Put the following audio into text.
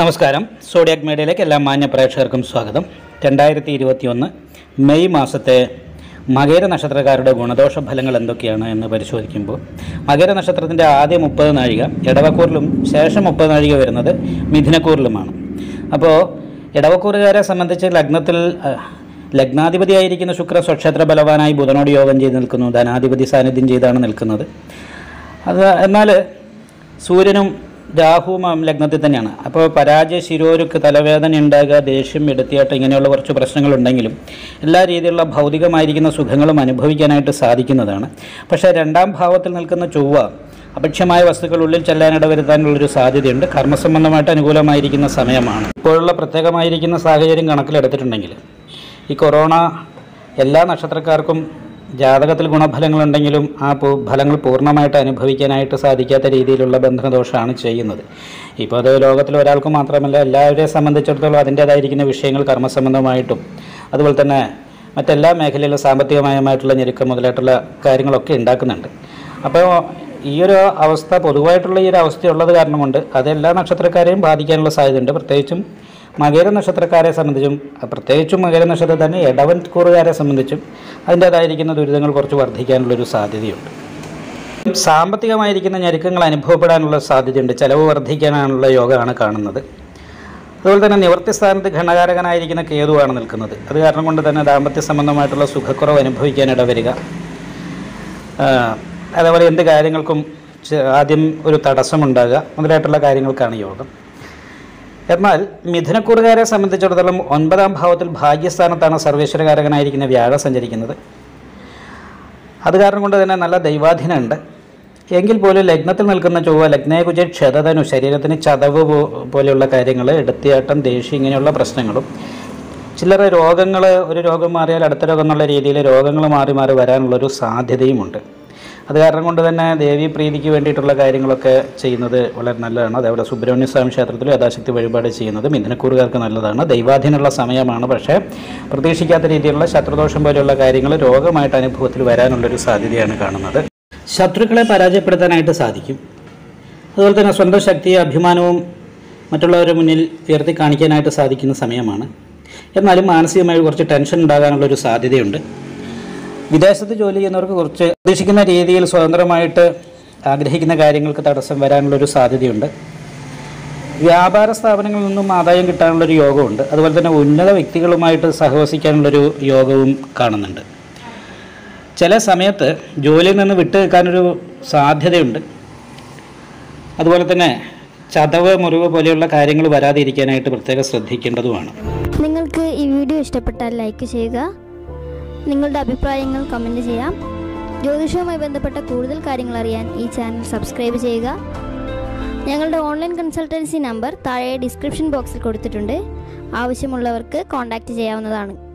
നമസ്കാരം സോഡിയാക് മീഡിയയിലേക്ക് എല്ലാ മാന്യ പ്രേക്ഷകർക്കും സ്വാഗതം രണ്ടായിരത്തി ഇരുപത്തിയൊന്ന് മെയ് മാസത്തെ മകേര നക്ഷത്രക്കാരുടെ ഗുണദോഷ ഫലങ്ങൾ എന്തൊക്കെയാണ് എന്ന് പരിശോധിക്കുമ്പോൾ മകേര നക്ഷത്രത്തിൻ്റെ ആദ്യ മുപ്പത് നാഴിക ഇടവക്കൂറിലും ശേഷം മുപ്പത് നാഴിക വരുന്നത് മിഥുനക്കൂറിലുമാണ് അപ്പോൾ ഇടവക്കൂറുകാരെ സംബന്ധിച്ച് ലഗ്നത്തിൽ അഹ്, ലഗ്നാധിപതിയായിരിക്കുന്ന ശുക്ര സ്വക്ഷേത്ര ബലവാനായി ബുധനോട് യോഗം ചെയ്ത് നിൽക്കുന്നു ധനാധിപതി സാന്നിധ്യം ചെയ്താണ് നിൽക്കുന്നത് അത് എന്നാൽ സൂര്യനും രാഹുവും ആ ലഗ്നത്തിൽ തന്നെയാണ് അപ്പോൾ പരാജയ ശിരോരുക്ക് തലവേദന ഉണ്ടാകുക ദേഷ്യം എടുത്തിയാട്ട് ഇങ്ങനെയുള്ള കുറച്ച് പ്രശ്നങ്ങളുണ്ടെങ്കിലും എല്ലാ രീതിയിലുള്ള ഭൗതികമായിരിക്കുന്ന സുഖങ്ങളും അനുഭവിക്കാനായിട്ട് സാധിക്കുന്നതാണ് പക്ഷേ രണ്ടാം ഭാവത്തിൽ നിൽക്കുന്ന ചൊവ്വ അപക്ഷ്യമായ വസ്തുക്കൾ ഉള്ളിൽ ചെല്ലാനിട വരുത്താനുള്ളൊരു സാധ്യതയുണ്ട് കർമ്മസംബന്ധമായിട്ട് അനുകൂലമായിരിക്കുന്ന സമയമാണ് ഇപ്പോഴുള്ള പ്രത്യേകമായിരിക്കുന്ന സാഹചര്യം കണക്കിലെടുത്തിട്ടുണ്ടെങ്കിൽ ഈ കൊറോണ എല്ലാ നക്ഷത്രക്കാർക്കും ജാതകത്തിൽ ഗുണഫലങ്ങളുണ്ടെങ്കിലും ആ പൂ- ഫലങ്ങൾ പൂർണ്ണമായിട്ട് അനുഭവിക്കാനായിട്ട് സാധിക്കാത്ത രീതിയിലുള്ള ബന്ധനദോഷമാണ് ചെയ്യുന്നത് ഇപ്പോൾ അത് ലോകത്തിൽ ഒരാൾക്ക് മാത്രമല്ല എല്ലാവരെയും സംബന്ധിച്ചിടത്തോളം അതിൻ്റേതായിരിക്കുന്ന വിഷയങ്ങൾ കർമ്മസംബന്ധമായിട്ടും അതുപോലെ തന്നെ മറ്റെല്ലാ മേഖലയിലും സാമ്പത്തികമയമായിട്ടുള്ള ഞെരുക്കം മുതലായിട്ടുള്ള കാര്യങ്ങളൊക്കെ ഉണ്ടാക്കുന്നുണ്ട് അപ്പോൾ ഈ ഒരു അവസ്ഥ പൊതുവായിട്ടുള്ള ഈ ഒരു അവസ്ഥയുള്ളത് കാരണം കൊണ്ട് അത് എല്ലാ നക്ഷത്രക്കാരെയും ബാധിക്കാനുള്ള സാധ്യതയുണ്ട് പ്രത്യേകിച്ചും മകര നക്ഷത്രക്കാരെ സംബന്ധിച്ചും അഹ് പ്രത്യേകിച്ചും മകര നക്ഷത്രം തന്നെ ഇടവൻ കൂറുകാരെ സംബന്ധിച്ചും അതിൻ്റേതായിരിക്കുന്ന ദുരിതങ്ങൾ കുറച്ച് വർദ്ധിക്കാനുള്ളൊരു സാധ്യതയുണ്ട് സാമ്പത്തികമായിരിക്കുന്ന ഞെരുക്കങ്ങൾ അനുഭവപ്പെടാനുള്ള സാധ്യതയുണ്ട് ചെലവ് വർദ്ധിക്കാനുള്ള യോഗമാണ് കാണുന്നത് അതുപോലെ തന്നെ നിവൃത്തി സ്ഥാനത്ത് ഘടകാരകനായിരിക്കുന്ന കേതുവാണ് നിൽക്കുന്നത് അത് കാരണം കൊണ്ട് തന്നെ ദാമ്പത്യ സംബന്ധമായിട്ടുള്ള സുഖക്കുറവ് അനുഭവിക്കാനിട വരിക ആ, അതേപോലെ എന്ത് കാര്യങ്ങൾക്കും ചെ- ആദ്യം ഒരു തടസ്സമുണ്ടാകുക മുതലായിട്ടുള്ള കാര്യങ്ങൾക്കാണ് യോഗം എന്നാൽ മിഥുനക്കൂറുകാരെ സംബന്ധിച്ചിടത്തോളം ഒൻപതാം ഭാവത്തിൽ ഭാഗ്യസ്ഥാനത്താണ് സർവേശ്വരകാരകനായിരിക്കുന്ന വ്യാഴം സഞ്ചരിക്കുന്നത് അത് കാരണം കൊണ്ട് തന്നെ നല്ല ദൈവാധീനമുണ്ട് എങ്കിൽ പോലും ലഗ്നത്തിൽ നിൽക്കുന്ന ചൊവ്വ ലഗ്നയെക്കുറിച്ച് ക്ഷതതനു ശരീരത്തിന് ചതവ് പോ- പോലെയുള്ള കാര്യങ്ങൾ എടുത്തിയാട്ടം ദേഷ്യം ഇങ്ങനെയുള്ള പ്രശ്നങ്ങളും ചില്ലറ രോഗങ്ങൾ ഒരു രോഗം മാറിയാൽ അടുത്ത രോഗം എന്നുള്ള രീതിയിൽ രോഗങ്ങൾ മാറി മാറി വരാനുള്ളൊരു സാധ്യതയുമുണ്ട് അത് കാരണം കൊണ്ട് തന്നെ ദേവീ പ്രീതിക്ക് വേണ്ടിയിട്ടുള്ള കാര്യങ്ങളൊക്കെ ചെയ്യുന്നത് വളരെ നല്ലതാണ് അതേപോലെ സുബ്രഹ്മണ്യ സ്വാമി ക്ഷേത്രത്തിൽ യഥാശക്തി വഴിപാട് ചെയ്യുന്നത് മിഥുനക്കൂറുകാർക്ക് നല്ലതാണ് ദൈവാധീനമുള്ള സമയമാണ് പക്ഷേ പ്രതീക്ഷിക്കാത്ത രീതിയിലുള്ള ശത്രുദോഷം പോലെയുള്ള കാര്യങ്ങൾ രോഗമായിട്ട് അനുഭവത്തിൽ വരാനുള്ളൊരു സാധ്യതയാണ് കാണുന്നത് ശത്രുക്കളെ പരാജയപ്പെടുത്താനായിട്ട് സാധിക്കും അതുപോലെ തന്നെ സ്വന്തം ശക്തിയും അഭിമാനവും മറ്റുള്ളവരുടെ മുന്നിൽ ഉയർത്തി കാണിക്കാനായിട്ട് സാധിക്കുന്ന സമയമാണ് എന്നാലും മാനസികമായി കുറച്ച് ടെൻഷൻ ഉണ്ടാകാനുള്ളൊരു സാധ്യതയുണ്ട് വിദേശത്ത് ജോലി ചെയ്യുന്നവർക്ക് കുറച്ച് പ്രതീക്ഷിക്കുന്ന രീതിയിൽ സ്വതന്ത്രമായിട്ട് ആഗ്രഹിക്കുന്ന കാര്യങ്ങൾക്ക് തടസ്സം വരാനുള്ളൊരു സാധ്യതയുണ്ട് വ്യാപാര സ്ഥാപനങ്ങളിൽ നിന്നും ആദായം കിട്ടാനുള്ളൊരു യോഗമുണ്ട് അതുപോലെ തന്നെ ഉന്നത വ്യക്തികളുമായിട്ട് സഹവസിക്കാനുള്ളൊരു യോഗവും കാണുന്നുണ്ട് ചില സമയത്ത് ജോലിയിൽ നിന്ന് വിട്ടു നിൽക്കാനൊരു സാധ്യതയുണ്ട് അതുപോലെ തന്നെ ചതവ് മുറിവ് പോലെയുള്ള കാര്യങ്ങൾ വരാതിരിക്കാനായിട്ട് പ്രത്യേകം ശ്രദ്ധിക്കേണ്ടതുമാണ് നിങ്ങൾക്ക് ഈ വീഡിയോ ഇഷ്ടപ്പെട്ടാൽ ലൈക്ക് ചെയ്യുക നിങ്ങളുടെ അഭിപ്രായങ്ങൾ കമൻറ്റ് ചെയ്യാം ജ്യോതിഷവുമായി ബന്ധപ്പെട്ട കൂടുതൽ കാര്യങ്ങൾ അറിയാൻ ഈ ചാനൽ സബ്സ്ക്രൈബ് ചെയ്യുക ഞങ്ങളുടെ ഓൺലൈൻ കൺസൾട്ടൻസി നമ്പർ താഴെ ഡിസ്ക്രിപ്ഷൻ ബോക്സിൽ കൊടുത്തിട്ടുണ്ട് ആവശ്യമുള്ളവർക്ക് കോൺടാക്റ്റ് ചെയ്യാവുന്നതാണ്